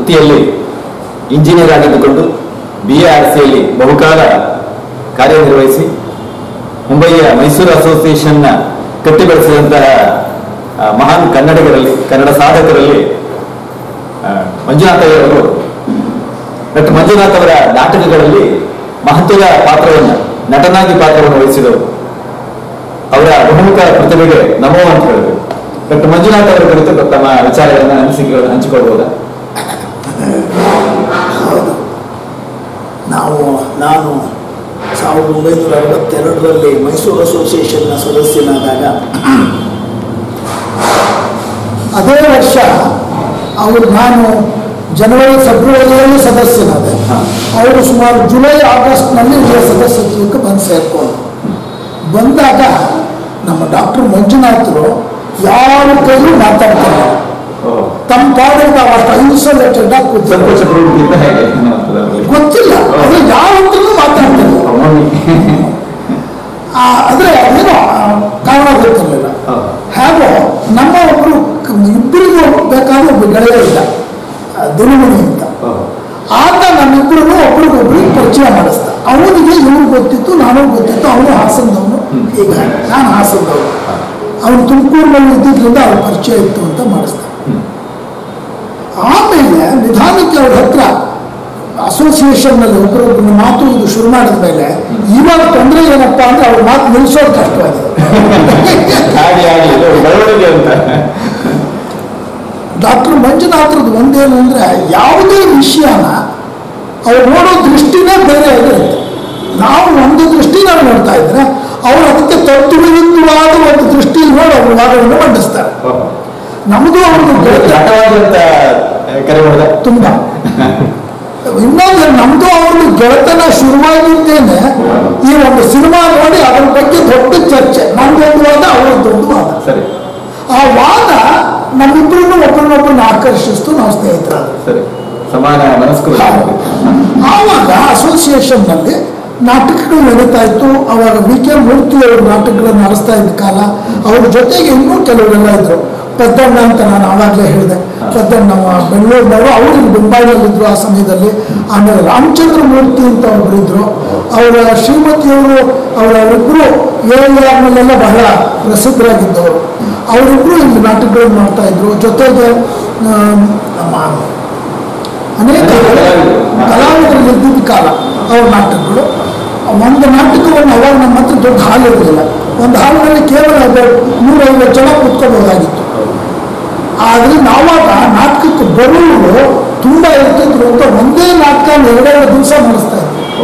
ವೃತ್ತಿಯಲ್ಲಿ ಇಂಜಿನಿಯರ್ ಆಗಿದ್ದುಕೊಂಡು B A R ಸಿಯಲ್ಲಿ ಬಹುಕಾಲ ಕಾರ್ಯನಿರ್ವಹಿಸಿ ಮುಂಬಯಿಯ ಮೈಸೂರು ಅಸೋಸಿಯೇಷನ್ನ ಕಟ್ಟಿ ಬೆಳೆಸಿದಂತಹ ಆ, ಮಹಾನ್ ಕನ್ನಡಿಗರಲ್ಲಿ ಕನ್ನಡ ಸಾಧಕರಲ್ಲಿ ಆ, ಮಂಜುನಾಥಯ್ಯವರು ಡಾಕ್ಟರ್ ಮಂಜುನಾಥ್ ಅವರ ನಾಟಕಗಳಲ್ಲಿ ಮಹತ್ವದ ಪಾತ್ರವನ್ನು ನಟನಾಗಿ ಪಾತ್ರವನ್ನು ವಹಿಸಿದವರು ಅವರ ಬಹುಮುಖ ಪ್ರತಿಭೆಗೆ ನಮೋ ಅಂತ ಹೇಳಬೇಕು ಡಾಕ್ಟರ್ ಮಂಜುನಾಥ್ ಅವರ ಕುರಿತು ತಮ್ಮ ವಿಚಾರಗಳನ್ನ ಅನಿಸಿಕೆಗಳನ್ನು ಹಂಚಿಕೊಳ್ಬೋದಾ ಹೌದು ನಾವು ನಾನು ಸಾವಿರದ ಒಂಬೈನೂರ ಅರವತ್ತೆರಡರಲ್ಲಿ ಮೈಸೂರು ಅಸೋಸಿಯೇಷನ್ನ ಸದಸ್ಯನಾದಾಗ ಅದೇ ವರ್ಷ ಅವರು ನಾನು ಜನವರಿ ಫೆಬ್ರವರಿಯಲ್ಲಿ ಸದಸ್ಯನಾದೆ ಅವರು ಸುಮಾರು ಜುಲೈ ಆಗಸ್ಟ್ನಲ್ಲಿ ಇದರ ಸದಸ್ಯತ್ವಕ್ಕೆ ಬಂದು ಸೇರ್ಕೊಂಡು ಬಂದಾಗ ನಮ್ಮ ಡಾಕ್ಟರ್ ಮಂಜುನಾಥರು ಯಾರ ಕೈಲೂ ಮಾತಾಡ್ತಾರೆ ತಮ್ಮ ಪಾಡಿಗೆ ನಾವು ಅಷ್ಟು ಐಸೋಲೇಟೆಡ್ ಆಗಿ ಕೂತಿದ್ವಿ. ಸಂಕೋಚ ಪ್ರವೃತ್ತಿಯಿಂದ ಹೇಗೆ ಅನ್ನುವಂಥದ್ರಲ್ಲಿ. ಗೊತ್ತಿಲ್ಲ ಅದು ಯಾವ ಹತ್ರನೂ ಮಾತಾಡ್ತಿಲ್ಲ ಮೌನಿ. ಆ, ಆದ್ರೆ ಅದೇನೋ ಆ, ಕಾರಣ ಗೊತ್ತಿರಲಿಲ್ಲ ಹೌದು. ಹಾಗೂ ನಮ್ಮ ಒಬ್ರು ಕ- ಇಬ್ಬರಿಗೂ ಬೇಕಾದ ಒಬ್ಬ ಗೆಳೆಯ ಇದ್ದ ಆ, ದಿನಮಣಿ ಅಂತ ಹೌದು. ಆತ ನಮ್ಮಿಬ್ಬರಿಗೂ ಒಬ್ರಿಗೊಬ್ರಿಗೆ ಪರಿಚಯ ಮಾಡಿಸ್ದ ಅವನಿಗೆ ಇವನು ಗೊತ್ತಿತ್ತು ನಾನು ಗೊತ್ತಿತ್ತು ಅವನು ಹಾಸನದವನು ಈಗ ನಾನು ಹಾಸನದವನು ಅವನು ತುಮಕೂರಿನಲ್ಲಿ ಇದ್ದಿದ್ರಿಂದ ಅವ್ರ ಪರಿಚಯ ಇತ್ತು ಅಂತ ಮಾಡಿಸ್ದ ಆಮೇಲೆ ನಿಧಾನಕ್ಕೆ ಅವ್ರ ಹತ್ರ ಅಸೋಸಿಯೇಷನ್ನಲ್ಲಿ ಒಬ್ಬರೊಬ್ಬರ ಮಾತು ಇದು ಶುರು ಮಾಡಿದ ಮೇಲೆ ಇವಾಗ ತೊಂದರೆ ಏನಪ್ಪಾ ಅಂದ್ರೆ ಅವ್ರ ಮಾತು ನಿಲ್ಲಿಸೋದು ಕಷ್ಟವಾಗಿದೆ ಹಾಗೆ ಹಾಗೆ ಇದು ಬೆಳವಣಿಗೆ ಅಂತ ಡಾಕ್ಟರ್ ಮಂಜುನಾಥರದ್ದು ಒಂದೇನು ಅಂದ್ರೆ ಯಾವುದೇ ವಿಷಯನ ಅವ್ರು ನೋಡೋ ದೃಷ್ಟಿನೇ ಬೇರೆ ಆಗಿರುತ್ತೆ ನಾವು ಒಂದು ದೃಷ್ಟಿ ನಾವು ನೋಡ್ತಾ ಇದ್ರೆ ಅವ್ರು ಅದಕ್ಕೆ ತತ್ವವಿರುದ್ಧವಾದ ಒಂದು ದೃಷ್ಟಿಯಲ್ಲಿ ನೋಡಿ ಅವ್ರ ವಾದವನ್ನು ಮಂಡಿಸ್ತಾರೆ ಹೌದು. ನಮ್ಮದು ಅವ್ರದ್ದು ಗೆಳೆತ ನಟವಾಗಿ ಅಂತ ಕರೆ ಮಾಡಿದ ತುಂಬ ಇನ್ನೊಂದು ನಮ್ದು ಅವ್ರದ್ದು ಗೆಳೆತನ ಶುರುವಾಗಿದ್ದೇನೆ ಈ ಒಂದು ಸಿನಿಮಾ ನೋಡಿ ಅದ್ರ ಬಗ್ಗೆ ದೊಡ್ಡ ಚರ್ಚೆ ನಮ್ದೊಂದು ವಾದ ಅವ್ರದ್ದೊಂದು ವಾದ ಸರಿ ಆ ವಾದ ನಮ್ಮಿಬ್ಬರನ್ನು ಒಬ್ಬರನ್ನೊಬ್ಬರನ್ನ ಆಕರ್ಷಿಸ್ತು ನಾವು ಸ್ನೇಹಿತರಾದ್ರು ಸರಿ ಸಮಾನ ಮನಸ್ಕರು ಆವಾಗ ಅಸೋಸಿಯೇಷನ್ನಲ್ಲಿ ನಾಟಕಗಳು ನಡೀತಾ ಇತ್ತು ಅವಾಗ ವಿ ಕೆ ಮೂರ್ತಿ ಅವರು ನಾಟಕಗಳನ್ನು ನಡೆಸ್ತಾ ಇದ್ದ ಕಾಲ ಅವ್ರ ಜೊತೆಗೆ ಇನ್ನೂ ಕೆಲವರೆಲ್ಲ ಇದ್ರು ಪದ್ದಣ್ಣ ಅಂತ ನಾನು ಆವಾಗಲೇ ಹೇಳಿದೆ ಪದ್ದಣ್ಣ ನಮ್ಮ ಬೆಂಗಳೂರಿನವರು ಅವರು ಇಲ್ಲಿ ಬೊಂಬಾಯಿನಲ್ಲಿದ್ದರು ಆ ಸಮಯದಲ್ಲಿ ಆಮೇಲೆ ರಾಮಚಂದ್ರ ಮೂರ್ತಿ ಅಂತ ಒಬ್ರು ಇದ್ರು ಅವರ ಶ್ರೀಮತಿಯವರು ಅವರಿಬ್ಬರು ಎ ಆರ್ನಲ್ಲೆಲ್ಲ ಬಹಳ ಪ್ರಸಿದ್ಧರಾಗಿದ್ದವರು ಅವರಿಬ್ಬರು ಇಲ್ಲಿ ನಾಟಕಗಳನ್ನು ಮಾಡ್ತಾ ಇದ್ರು ಜೊತೆಗೆ ಆ, ನಮ್ಮ ಅನೇಕ ಕಲಾವಿದರು ಇದ್ದಿದ್ದ ಕಾಲ ಅವ್ರ ನಾಟಕಗಳು ಒಂದು ನಾಟಕವನ್ನು ಅವಾಗ ನಮ್ಮ ಹತ್ರ ದೊಡ್ಡ ಹಾಲ್ ಇರಲಿಲ್ಲ ಒಂದು ಹಾಲಿನಲ್ಲಿ ಕೇವಲ ಅದು ನೂರೈವತ್ತು ಜನ ಕೂತ್ಕೋಬಹುದಾಗಿತ್ತು ಆದ್ರಿಂದ ಆವಾಗ ನಾಟಕಕ್ಕೆ ಬರೋರು ತುಂಬ ಇರ್ತಿದ್ರು ಅಂತ ಒಂದೇ ನಾಟಕ ಎರಡೆರಡು ದಿವಸ ಮಾಡಿಸ್ತಾ ಇದ್ರು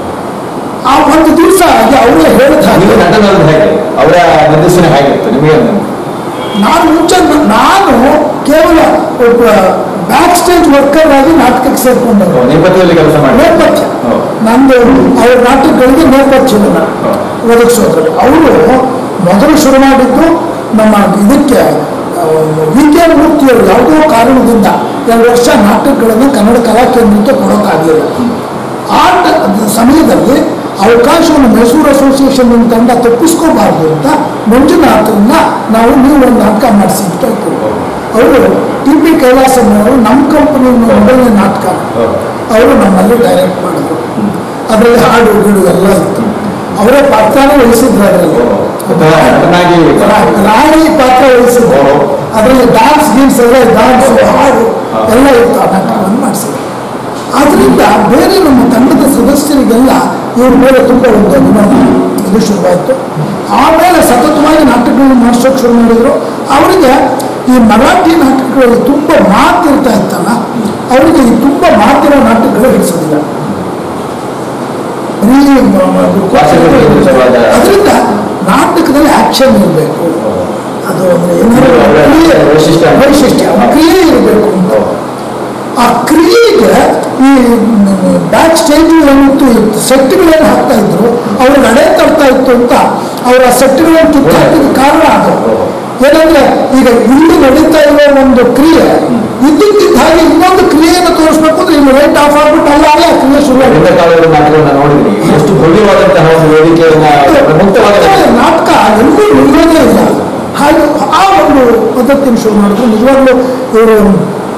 ಆ ಒಂದು ದಿವಸ ಅವರೇ ಹೇಳಿದ ನೀವು ಹಾಗೆ ನಟನಾದ ಹೇಗೆ ಅವರ ನಿರ್ದೇಶನ ಹೇಗಿತ್ತು ನಿಮಗೆ ಒಂದು ನಾನು ಮುಂಚೆ ನಾನು ಕೇವಲ ಒಬ್ಬ ಬ್ಯಾಕ್ ಸ್ಟೇಜ್ ವರ್ಕರ್ ಆಗಿ ನಾಟಕಕ್ಕೆ ಸೇರ್ಕೊಂಡವರು ನೇಪಥ್ಯದಲ್ಲಿ ಕೆಲಸ ಮಾಡಿ ನೇಪಥ್ಯ ಹೌದು. ನಂದು ಅವ್ರ ನಾಟಕಗಳಿಗೆ ನೇಪಥ್ಯವನ್ನು ಒದಗಿಸೋದ್ರಲ್ಲಿ ಅವರು ಮೊದಲು ಶುರು ಮಾಡಿದ್ದು ನಮ್ಮ ಇದಕ್ಕೆ ವಿ ಕೆ ಮೂರ್ತಿಯವರು ಯಾವುದೋ ಕಾರಣದಿಂದ ಎರಡು ವರ್ಷ ನಾಟಕಗಳನ್ನು ಕನ್ನಡ ಕಲಾ ಕೇಂದ್ರಕ್ಕೆ ಕೊಡೋಕ್ಕಾಗಲಿಲ್ಲ ಆ ಟ- ಸಮಯದಲ್ಲಿ ಅವಕಾಶವನ್ನು ಮೈಸೂರು ಅಸೋಸಿಯೇಷನ್ ತಂಡ ತಪ್ಪಿಸ್ಕೋಬಾರ್ದು ಅಂತ ಮಂಜುನಾಥರನ್ನ ನಾವು ನೀವು ಒಂದು ನಾಟಕ ಮಾಡಿಸಿ ಅಂತ ಹೇಳ್ತೀವಿ ಅವರು ಟಿ ಪಿ ಕೈಲಾಸಮ್ಮನವರು ನಮ್ಮ ಕಂಪನಿ ಮೊದಲನೇ ನಾಟಕ ಅವರು ನಮ್ಮಲ್ಲಿ ಡೈರೆಕ್ಟ್ ಮಾಡಿದ್ರು ಅದರಲ್ಲಿ ಹಾಡು ಗೀಡು ಎಲ್ಲ ಇತ್ತು ಅವರೇ ಪಾತ್ರನೇ ವಹಿಸಿದ್ರು ಅದರಲ್ಲಿ ಅಥವಾ ನಟನಾಗಿ ರಾ- ರಾಣಿ ಪಾತ್ರ ವಹಿಸಿದ್ರು ಓಹೋ. ಅದರಲ್ಲಿ ಡಾನ್ಸ್ ಗೀನ್ಸ್ ಎಲ್ಲ ಡಾನ್ಸ್ ಹಾಡು ಎಲ್ಲ ಇತ್ತು ಆ ನಾಟಕವನ್ನು ಮಾಡಿಸಿದ್ರು ಆದ್ರಿಂದ ಬೇರೆ ನಮ್ಮ ತಂಡದ ಸದಸ್ಯರಿಗೆಲ್ಲ ಇವ್ರ ಮೇಲೆ ತುಂಬ ಒಂದು ಅಭಿಮಾನ ಇದು ಶುರುವಾಯಿತು ಆಮೇಲೆ ಸತತವಾಗಿ ನಾಟಕಗಳನ್ನು ಮಾಡಿಸೋಕೆ ಶುರು ಮಾಡಿದ್ರು ಅವರಿಗೆ ಈ ಮರಾಠಿ ನಾಟಕಗಳಲ್ಲಿ ತುಂಬ ಮಾತಿರ್ತಾ ಇತ್ತಲ್ಲ ಅವರಿಗೆ ಈ ತುಂಬ ಮಾತಿರೋ ನಾಟಕಗಳು ಹಿಡಿಸೋದಿಲ್ಲ ಬರೀ ಮ- ಮ- ಭಾಷೆಗಳು ವಿರುದ್ಧವಾದ- ಅದರಿಂದ ನಾಟಕದಲ್ಲಿ ಆಕ್ಷನ್ ಇರಬೇಕು ಅದು ಅಂದ್ರೆ ಏನಾದ್ರು ಅವರ ಕ್ರಿಯೆ ವೈಶಿಷ್ಟ್ಯ. ವೈಶಿಷ್ಟ್ಯ ಕ್ರಿಯೆ ಇರಬೇಕು ಅಂತ ಆ ಕ್ರಿಯೆಗೆ ಈ ಬ್ಯಾಕ್ ಸ್ಟೇಜ್ ಏನಿತ್ತು ಸೆಟ್ಗಳೇನು ಹಾಕ್ತಾ ಇದ್ರು ಅವ್ರಿಗೆ ಅಡೆ ತರ್ತಾ ಇತ್ತು ಅಂತ ಅವರ ಸೆಟ್ಗಳನ್ನು ಕಿತ್ತಾಕಿದ ಕಾರಣ ಅದು ಏನಂದ್ರೆ ಈಗ ಇಲ್ಲಿ ನಡೀತಾ ಇರೋ ಒಂದು ಕ್ರಿಯೆ ಇದ್ದಕ್ಕಿದ್ದ ಹಾಗೆ ಇನ್ನೊಂದು ಕ್ರಿಯೆಯನ್ನು ತೋರಿಸ್ಬೇಕು ಅಂದ್ರೆ ಇಲ್ಲಿ ಲೈಟ್ ಆಫ್ ಆಗ್ಬಿಟ್ಟು ಅಲ್ಲ ಆ ಕ್ರಿಯೆ ಶುರು ಹಿಂದೆ ಕಾಲದ ನಾಟಕಗಳನ್ನ ನೋಡಿದ್ರಿ ಎಷ್ಟು ಭವ್ಯವಾದಂತಹ ಒಂದು ವೇದಿಕೆಯನ್ನ ಮುಕ್ತವಾದ ಮತ್ತೆ ನಾಟಕ ಎಲ್ಲೂ ನಿಲ್ಲೋದೇ ಇಲ್ಲ ಹಾಗೆ ಆ ಒಂದು ಪದ್ಧತಿಯನ್ನು ಶುರು ಮಾಡಿದ್ರು ನಿಜವಾಗ್ಲೂ ಇವರು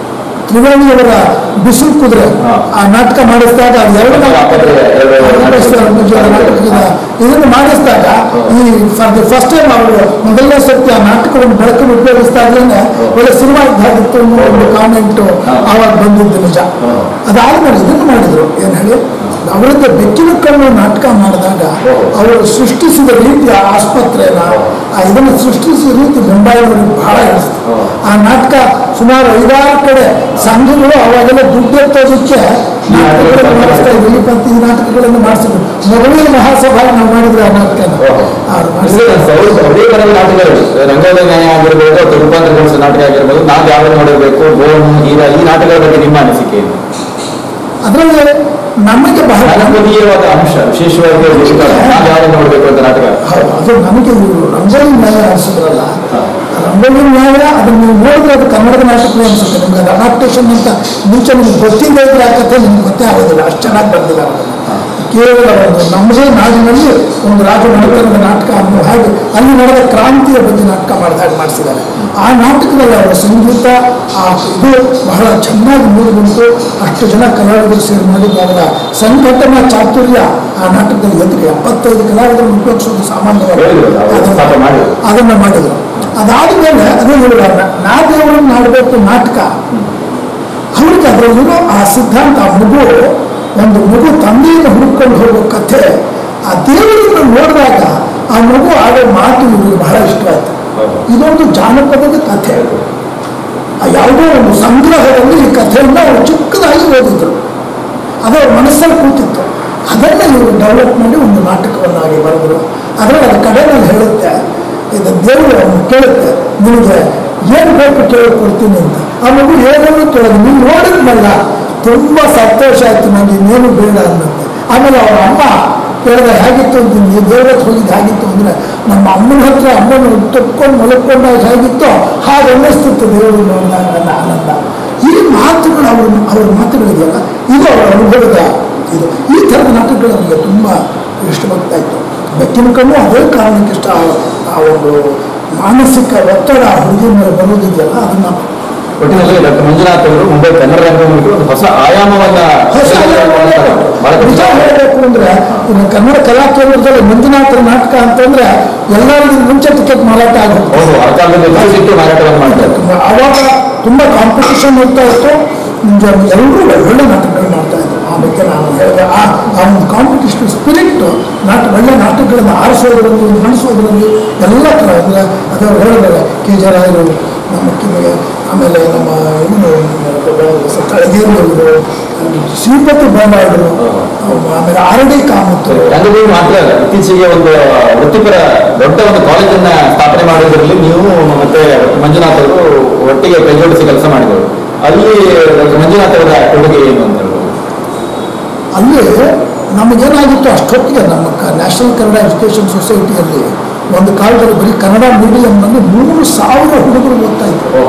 ತ್ರಿವೇಣಿಯವರ ಬಿಸಿಲು ಕುದುರೆ ಹಾ. ಆ ನಾಟಕ ಮಾಡಿಸಿದಾಗ ಅದು ಎರಡು ಅಪ್ಪಗೆ ಎರಡು ಅಪ್ಪೇಶ್ವರ ಪೂಜೆಯ ನಾಟಕದ ಇದನ್ನು ಮಾಡಿಸಿದಾಗ ಈ ಫಾರ್ ದಿ ಫಸ್ಟ್ ಟೈಮ್ ಅವರು ಮೊದಲನೇ ಸರ್ತಿ ಆ ನಾಟಕವನ್ನು ಬೆಳಕನ್ನು ಉಪಯೋಗಿಸಿದಾಗಲೇ ಒಳ್ಳೆ ಸಿನಿಮಾ ಇದ್ದಾಗಿತ್ತು ಅನ್ನೋ ಒಂದು ಕಾಮೆಂಟ್ ಹಾ. ಆವಾಗ ಬಂದಿದ್ದು ನಿಜ ಹಾ. ಅದಾದ್ಮೇಲೆ ಇದನ್ನು ಮಾಡಿದ್ರು ಏನು ಹೇಳಿ ಅವರದ್ದು ಬೆಕ್ಕಿನ ಕಣ್ಣು ನಾಟಕ ಮಾಡಿದಾಗ ಓ. ಅವರು ಸೃಷ್ಟಿಸಿದ ರೀತಿಯ ಆಸ್ಪತ್ರೆನ ಆ ಇದನ್ನು ಸೃಷ್ಟಿಸಿದ ರೀತಿ ಮುಂಬೈನವರಿಗೆ ಬಹಳ ಇಳಿಸ್ತು ಓ. ಆ ನಾಟಕ ಸುಮಾರು ಐದಾರು ಕಡೆ ಸಂಘಗಳು ಅವಾಗೆಲ್ಲ ದುಡ್ಡು ಎತ್ತೋದಕ್ಕೆ ನಾಟಕಗಳನ್ನು ಮಾಡಿಸ್ತಾ ಇದ್ರು ಈ ಪಂಥ ಈ ನಾಟಕಗಳನ್ನು ಮಾಡಿಸಿದ್ರು ಮೊದಲನೇ ಮಹಾಸಭಾ ನಾವು ಮಾಡಿದ್ರೆ ಆ ನಾಟಕನ ಓಹೋ. ಅವ್ರು ಇದು ಮಾಡಿಸಿದ್ರು. ಸೌ- ಸೌದಿ ಬರದ ನಾಟಕಗಳು ರಂಗೋಲಿ ನ್ಯಾಯ ಆಗಿರ್ಬೋದು ಅಥವಾ ರೂಪಾಂತರಗೊಳಿಸಿದ ನಾಟಕ ಆಗಿರ್ಬೋದು ನಾವು ಯಾವ ನೋಡಿರ್ಬೇಕು ಗೋನು ಹೀರ ಈ ನಾಟಕಗಳ ಬಗ್ಗೆ ನಿಮ್ಮ ಅನಿಸಿಕೆ ಏನು ಅದರಲ್ಲಿ ನಮಗೆ ಬಹಳ ಜನಪದೀಯವಾದ ಅಂಶ ವಿಶೇಷವಾಗಿ ನಾವು ಯಾವ ನೋಡಬೇಕು ಅಂತ ನಾಟಕ ಹೌದು ಅದು ನಮಗೆ ಇವರು ರಂಗೋಲಿ ನ್ಯಾಯ ಅನಿಸಿದ್ರಲ್ಲ ಹಾ. ರಂಗೋಲಿ ನ್ಯಾಯ ಅದನ್ನು ನೀವು ನೋಡಿದ್ರೆ ಅದು ಕನ್ನಡದ ನಾಟಕವೇ ಅನಿಸುತ್ತೆ ನಿಮ್ಗೆ ಅದು ಅಡಾಪ್ಟೇಷನ್ ಅಂತ ಮುಂಚೆ ನಿಮ್ಗೆ ಗೊತ್ತಿಲ್ಲದೆ ಇದ್ರೆ ಆ ಕಥೆ ನಿಮ್ಗೆ ಗೊತ್ತೇ ಆಗೋದಿಲ್ಲ ಅಷ್ಟು ಚೆನ್ನಾಗಿ ಬಂದಿದ್ದಾರೆ ಅದನ್ನು ಕೇವಲ ಒಂದು ನಮ್ಮದೇ ನಾಡಿನಲ್ಲಿ ಒಂದು ರಾಜ ಮನೆತನದ ನಾಟಕ ಅನ್ನೋ ಹಾಗೆ ಅಲ್ಲಿ ನಡೆದ ಕ್ರಾಂತಿಯ ಬಗ್ಗೆ ನಾಟಕ ಮಾಡಿದ ಹಾಗೆ ಮಾಡಿಸಿದ್ದಾರೆ ಆ ನಾಟಕದಲ್ಲಿ ಅವರ ಸಂಗೀತ ಆ ಇದು ಬಹಳ ಚೆನ್ನಾಗಿ ಮೂಡಿ ಬಂತು ಅಷ್ಟು ಜನ ಕಲಾವಿದರು ಸೇರಿ ಮಾಡಿದ್ದು ಅವರ ಸಂಘಟನಾ ಚಾತುರ್ಯ ಆ ನಾಟಕದಲ್ಲಿ ಎದುರು ಎಪ್ಪತ್ತೈದು ಕಲಾವಿದರನ್ನು ಉಪಯೋಗಿಸೋದು ಸಾಮಾನ್ಯವಾಗಿ ಹೇಳಿದ್ರು, ಅವರು ಪಾಠ ಮಾಡಿದ್ರು. ಅದನ್ನು ಮಾಡಿದರು ಅದಾದಮೇಲೆ ಅದೇ ಹೇಳಿದ ನಾ ದೇವರನ್ನು ಆಡಬೇಕು ನಾಟಕ ಅವ್ರಿಗೆ ಅದರಲ್ಲಿರೋ ಆ ಸಿದ್ಧಾಂತ ಆ ಮಗು ಒಂದು ಮಗು ತಂದೆಯನ್ನು ಹುಡುಕೊಂಡು ಹೋಗೋ ಕಥೆ ಆ ದೇವರನ್ನು ನೋಡಿದಾಗ ಆ ಮಗು ಆಡೋ ಮಾತು ಇವ್ರಿಗೆ ಬಹಳ ಇಷ್ಟವಾಯ್ತು ಇದೊಂದು ಜಾನಪದದ ಕಥೆ ಆ ಯಾವುದೋ ಒಂದು ಸಂಗ್ರಹದಲ್ಲಿ ಈ ಕಥೆಯನ್ನು ಅವರು ಚಿಕ್ಕದಾಗಿ ಓದಿದ್ರು ಅದು ಅವ್ರ ಮನಸ್ಸಲ್ಲಿ ಕೂತಿತ್ತು ಅದನ್ನು ಇವರು ಡೆವಲಪ್ ಮಾಡಿ ಒಂದು ನಾಟಕವನ್ನಾಗಿ ಬರೆದರು ಅದರಲ್ಲಿ ಅದು ಕಡೆಯಲ್ಲಿ ಹೇಳುತ್ತೆ ಇದು ದೇವರು ಅವನು ಕೇಳುತ್ತೆ ನಿನಗೆ ಏನು ಬೇಕು ಕೇಳಿಕೊಡ್ತೀನಿ ಅಂತ ಆ ಮಗು ಏನನ್ನು ಕೇಳೋದು ನೀವು ನೋಡಿದ್ನಲ್ಲ ತುಂಬ ಸಂತೋಷ ಆಯ್ತು ನನಗೆ ಇನ್ನೇನು ಬೇಡ ಅನ್ನತ್ತೆ ಆಮೇಲೆ ಅವರ ಅಮ್ಮ ಕೇಳಿದ್ರೆ ಹೇಗಿತ್ತು ಅಂತ ನೀವು ದೇವ್ರ ಹತ್ರ ಹೋಗಿದ್ದು ಹೇಗಿತ್ತು ಅಂದರೆ ನಮ್ಮ ಅಮ್ಮನ ಹತ್ರ ಅಮ್ಮನ ತಪ್ಕೊಂಡು ಮಲ್ಕೊಂಡಾಗ ಹೇಗಿತ್ತೋ ಹಾಗೆ ಅನ್ನಿಸ್ತಿತ್ತು ದೇವರು ನೋಡಿದಾಗ ನನ್ನ ಆನಂದ ಈ ಮಾತುಗಳು ಅವ್ರ ಅವ್ರ ಮಾತುಗಳಿದೆಯಲ್ಲ ಇದು ಅವರ ಅನುಭವದ ಇದು ಈ ಥರದ ನಾಟಕಗಳು ನನಗೆ ತುಂಬ ಇಷ್ಟವಾಗ್ತಾ ಇತ್ತು ಬೆಕ್ಕಿನ ಕಣ್ಣು ಅದೇ ಕಾರಣಕ್ಕೆ ಇಷ್ಟ ಆ- ಆ ಒಂದು ಮಾನಸಿಕ ಒತ್ತಡ ಆ ಹುಡುಗಿ ಮೇಲೆ ಬರೋದಿದೆಯಲ್ಲ ಅದನ್ನು ಒಟ್ಟಿನಲ್ಲಿ ಡಾಕ್ಟರ್ ಮಂಜುನಾಥ್ ಅವರು ಮುಂಬೈ ಕನ್ನಡ ರಂಗಭೂಮಿಗೆ ಒಂದು ಹೊಸ ಆಯಾಮವನ್ನ ಹೊಸ ಬಹಳ ನಿಜ ಹೇಳಬೇಕು ಅಂದ್ರೆ ಇನ್ನು ಕನ್ನಡ ಕಲಾ ಕೇಂದ್ರದಲ್ಲಿ ಮಂಜುನಾಥರ ನಾಟಕ ಅಂತಂದ್ರೆ ಎಲ್ಲರಿಗೂ ಮುಂಚೆ ಟಿಕೆಟ್ ಮಾರಾಟ ಆಗುತ್ತೆ ಹೌದು ಆ ಕಾಲದಲ್ಲಿ ಸಿಟ್ಟು ಮಾರಾಟವನ್ನು ಮಾಡ್ತಾರೆ ಅವಾಗ ತುಂಬ ಕಾಂಪಿಟಿಷನ್ ಇರ್ತಾ ಇತ್ತು ನಿಜ ಎಲ್ಲರೂ ಒಳ್ಳೆ ನಾಟಕಗಳು ಮಾಡ್ತಾ ಇದ್ರು ಆ ಬಗ್ಗೆ ನಾನು ಹೇಳಿದೆ ಆ ಆ ಒಂದು ಕಾಂಪಿಟಿಷನ್ ಸ್ಪಿರಿಟ್ ನಾಟ ಒಳ್ಳೆ ನಾಟಕಗಳನ್ನು ಆರಿಸೋದ್ರಲ್ಲಿ ನಡೆಸೋದ್ರಲ್ಲಿ ಎಲ್ಲ ಥರ ಅಂದರೆ ಅದು ಅವ್ರು ಹೇಳಿದ್ರೆ ಕೆ ಜೆ ರಾಯರು ನಮ್ಮ ಕಿವಿಗೆ ಆಮೇಲೆ ನಮ್ಮ ಇವನು ತಳಗೇರಿಯವರು ಶ್ರೀಪತಿ ಬೊಮ್ಮಾಯಿಗಳು ಆಮೇಲೆ ಆರ್ ಡಿ ಕಾಮತ್ ರಂಗಭೂಮಿ ಮಾತ್ರ ಅಲ್ಲ ಇತ್ತೀಚೆಗೆ ಒಂದು ವೃತ್ತಿಪರ ದೊಡ್ಡ ಒಂದು ಕಾಲೇಜನ್ನ ಸ್ಥಾಪನೆ ಮಾಡೋದ್ರಲ್ಲಿ ನೀವು ಮತ್ತೆ ಮಂಜುನಾಥ್ ಅವರು ಒಟ್ಟಿಗೆ ಕೈಜೋಡಿಸಿ ಕೆಲಸ ಮಾಡಿದರು ಅಲ್ಲಿ ಡಾಕ್ಟರ್ ಮಂಜುನಾಥ್ ಅವರ ಕೊಡುಗೆ ಏನು ಅಂತ ಹೇಳ್ಬೋದು ಅಲ್ಲಿ ನಮಗೇನಾಗಿತ್ತು ಅಷ್ಟೊತ್ತಿಗೆ ನಮ್ಮ ನ್ಯಾಷನಲ್ ಕನ್ನಡ ಎಜುಕೇಷನ್ ಸೊಸೈಟಿಯಲ್ಲಿ ಒಂದು ಕಾಲದಲ್ಲಿ ಬರೀ ಕನ್ನಡ ಮೀಡಿಯಂನಲ್ಲಿ ಮೂರು ಸಾವಿರ ಹುಡುಗರು ಓದ್ತಾ ಇದ್ರು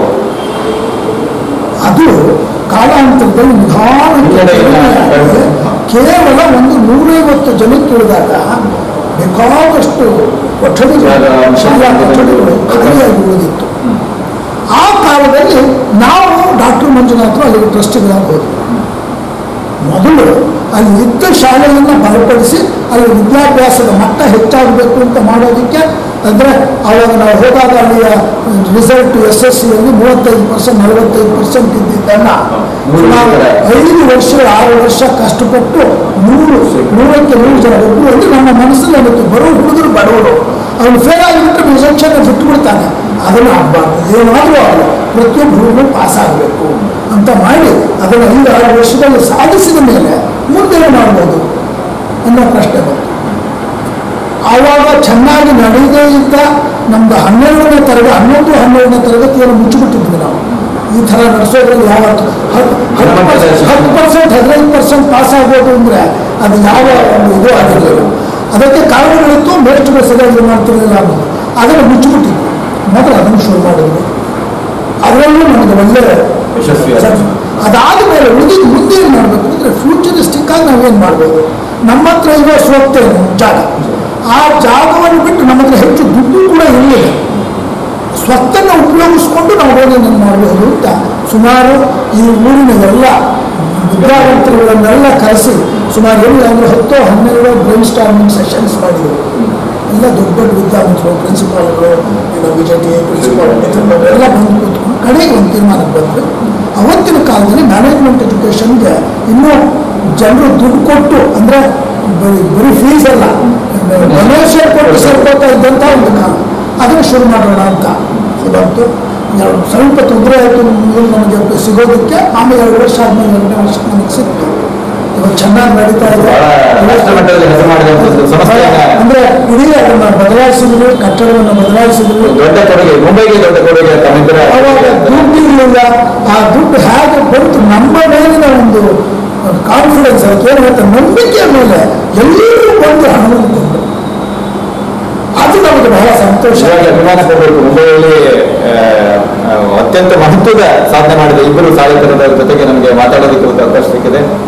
ಅದು ಕಾಲಾಂತರದಲ್ಲಿ ಹಿನ್ನಡೆಯನ್ನ ನಿಧಾನಕ್ಕೆ ಕೇವಲ ಒಂದು ನೂರೈವತ್ತು ಜನಕ್ಕೆ ಉಳಿದಾಗ ಬೇಕಾದಷ್ಟು ಕೊಠಡಿಗಳು ಶಾಲಾ- ಶಾಲಾ ಕೊಠಡಿಗಳು ಖಾಲಿಯಾಗಿ ಉಳಿದಿತ್ತು ಆ ಕಾಲದಲ್ಲಿ ನಾವು ಡಾಕ್ಟರ್ ಮಂಜುನಾಥರು ಅಲ್ಲಿಗೆ ಟ್ರಸ್ಟಿಗಳಾಗಿ ಹೋದ್ವಿ ಮೊದಲು ಅಲ್ಲಿ ಇದ್ದ ಶಾಲೆಯನ್ನು ಬಲಪಡಿಸಿ ಅಲ್ಲಿ ವಿದ್ಯಾಭ್ಯಾಸದ ಮಟ್ಟ ಹೆಚ್ಚಾಗಬೇಕು ಅಂತ ಮಾಡೋದಕ್ಕೆ ಅಂದರೆ ಅವಾಗ ನಾವು ಹೋದಾಗ ಅಲ್ಲಿಯ ರಿಸಲ್ಟ್ ಎಸ್ ಎಸ್ ಸಿಯಲ್ಲಿ ಮೂವತ್ತೈದು ಪರ್ಸೆಂಟ್ ನಲವತ್ತೈದು ಪರ್ಸೆಂಟ್ ಇದ್ದಿದ್ದನ್ನು ಮೂರು ನಾವು ಕಡೆ. ಐದು ವರ್ಷ ಆರು ವರ್ಷ ಕಷ್ಟಪಟ್ಟು ನೂರು ನೂರಕ್ಕೆ ನೂರು ಜನ ಒಬ್ಬರು ಅಂದ್ರೆ ನಮ್ಮ ಮನಸ್ಸಲ್ಲಿ ಅನ್ನಿತ್ತು ಬರೋ ಹುಡುಗರು ಬಡವರು ಅವನು ಫೇಲ್ ಆಗಿಬಿಟ್ಟು ರಿಸಲ್ಷನ್ ಬಿಟ್ಟು ಬಿಡ್ತಾನೆ ಅದನ್ನು ಆಗಬಾರ್ದು ಏನಾದರೂ ಆಗಲ್ಲ ಪ್ರತಿಯೊಬ್ಬ ಹುಡುಗರು ಪಾಸ್ ಆಗಬೇಕು ಅಂತ ಮಾಡಿ ಅದನ್ನು ಐದು ಆರು ವರ್ಷದಲ್ಲಿ ಸಾಧಿಸಿದ ಮೇಲೆ ಮುಂದೆ ಏನು ಮಾಡ್ಬೋದು ಅನ್ನೋ ಪ್ರಶ್ನೆ ಬಂತು ಆವಾಗ ಚೆನ್ನಾಗಿ ನಡೆಯದೇ ಇದ್ದ ನಮ್ದು ಹನ್ನೆರಡನೇ ತರಗತಿ ಹನ್ನೊಂದು ಹನ್ನೆರಡನೇ ತರಗತಿಯನ್ನು ಮುಚ್ಚಿಬಿಟ್ಟಿದ್ವಿ ನಾವು ಈ ಥರ ನಡೆಸೋದ್ರಲ್ಲಿ ಯಾವತ್ತು ಹತ್ತು ಹತ್ತು ಪರ್ಸೆಂಟ್ ಹತ್ತು ಪರ್ಸೆಂಟ್ ಹದಿನೈದು ಪರ್ಸೆಂಟ್ ಪಾಸ್ ಆಗ್ಬೋದು ಅಂದರೆ ಅದು ಯಾವ ಒಂದು ಇದು ಆಗಿರಲಿಲ್ಲ ಅದಕ್ಕೆ ಕಾರಣಗಳಿತ್ತು ಮೇಷ್ಟ್ರು ಸರಿಯಾಗಿ ಮಾಡ್ತಿರ್ಲಿಲ್ಲ ಅನ್ನೋದು ಅದನ್ನು ಮುಚ್ಚಿಬಿಟ್ಟಿದ್ವಿ ಮೊದಲು ಅದನ್ನು ಶುರು ಮಾಡಿದ್ವಿ ಅದರಲ್ಲೂ ನಮಗೆ ಒಳ್ಳೆ ಯಶಸ್ವಿ ಅದಾದ ಮೇಲೆ ಉಳಿದಿದ್ದು ಮುಂದೆ ಏನು ಮಾಡಬೇಕು ಅಂದರೆ ಫ್ಯೂಚರಿಸ್ಟಿಕ್ ಆಗಿ ನಾವೇನು ಮಾಡ್ಬೋದು ನಮ್ಮ ಹತ್ರ ಇರೋ ಸ್ವತ್ತೇನು ಜಾಗ ಆ ಜಾಗವನ್ನು ಬಿಟ್ಟು ನಮ್ಮ ಹತ್ರ ಹೆಚ್ಚು ದುಡ್ಡು ಕೂಡ ಇರಲಿಲ್ಲ ಸ್ವತ್ತನ್ನು ಉಪಯೋಗಿಸ್ಕೊಂಡು ನಾವು ಏನೇನು ಮಾಡ್ಬೋದು ಅಂತ ಸುಮಾರು ಈ ಊರಿನ ಎಲ್ಲ ವಿದ್ಯಾವಂತರುಗಳನ್ನೆಲ್ಲ ಕರೆಸಿ ಸುಮಾರು ಎಲ್ಲಿ ಅಂದರೆ ಹತ್ತು ಹನ್ನೆರಡು ಬ್ರೈನ್ ಸ್ಟಾರ್ಮಿಂಗ್ ಸೆಷನ್ಸ್ ಮಾಡಿದರು ಎಲ್ಲ ದೊಡ್ಡ ದೊಡ್ಡ ವಿದ್ಯಾವಂತರು ಪ್ರಿನ್ಸಿಪಾಲ್ಗಳು ಏನೋ ಬಿ ಜೆ ಟಿ ಪ್ರಿನ್ಸಿಪಾಲ್ ಎಲ್ಲ ಬಂದು ಕೂತ್ಕೊಂಡು ಕಡೆಗೆ ಒಂದು ತೀರ್ಮಾನಕ್ಕೆ ಬಂದರು ಅವತ್ತಿನ ಕಾಲದಲ್ಲಿ ಮ್ಯಾನೇಜ್ಮೆಂಟ್ ಎಜುಕೇಷನ್ಗೆ ಇನ್ನೂ ಜನರು ದುಡ್ಡು ಕೊಟ್ಟು ಅಂದರೆ ಬರೀ ಬರೀ ಫೀಸ್ ಅಲ್ಲ ಡೊನೇಷನ್ ಕೊಟ್ಟು ಸೇರ್ಕೊಳ್ತಾ ಇದ್ದಂಥ ಒಂದು ಕಾಲ ಅದನ್ನು ಶುರು ಮಾಡೋಣ ಅಂತ ಬಂತು ಎರಡು ಸ್ವಲ್ಪ ತೊಂದರೆ ಆಯಿತು ನಮಗೆ ಸಿಗೋದಕ್ಕೆ ಆಮೇಲೆ ಎರಡು ವರ್ಷ ಆದ್ಮೇಲೆ ಎರಡನೇ ವರ್ಷ ನಮಗೆ ಸಿಕ್ತು ಇವಾಗ ಚೆನ್ನಾಗಿ ನಡೀತಾ ಇದೆ ಬಹಳ ರಾಷ್ಟ್ರ ಮಟ್ಟದಲ್ಲಿ ಹೆಸರು ಮಾಡಿದಂಥದ್ದು ಸಂಸ್ಥೆಯನ್ನ ಅಂದ್ರೆ ಇಡೀ ಅದನ್ನ ಬದಲಾಯಿಸಿದ್ರು ಕಟ್ಟಡವನ್ನು ಬದಲಾಯಿಸಿದ್ರು ದೊಡ್ಡ ಕೊಡುಗೆ ಮುಂಬೈಗೆ ದೊಡ್ಡ ಕೊಡುಗೆ ತಮ್ಮಿಬ್ಬರ ಅವಾಗ ದುಡ್ಡು ಇರಲಿಲ್ಲ ಆ ದುಡ್ಡು ಹೇಗೆ ಬಂತು ನಮ್ಮ ಮೇಲಿನ ಒಂದು ಕಾನ್ಫಿಡೆನ್ಸ್ ಅದಕ್ಕೆ ಏನು ಹೇಳ್ತಾರೆ ನಂಬಿಕೆಯ ಮೇಲೆ ಎಲ್ಲರೂ ಬಂದು ಹಣವನ್ನು ಕೊಟ್ಟರು ಅದು ನಮಗೆ ಬಹಳ ಸಂತೋಷ ನಿಜವಾಗಿ ಅಭಿಮಾನ ಕೊಡಬೇಕು ಮುಂಬೈಯಲ್ಲಿ ಆ, ಆ, ಅತ್ಯಂತ ಮಹತ್ವದ ಸಾಧನೆ ಮಾಡಿದ ಇಬ್ಬರು ಸಾಧಕರ ಜೊತೆಗೆ ನಮಗೆ ಮಾತಾಡೋದಕ್ಕೆ ಒಂದು ಅವಕಾಶ ಸಿಕ್ಕಿದೆ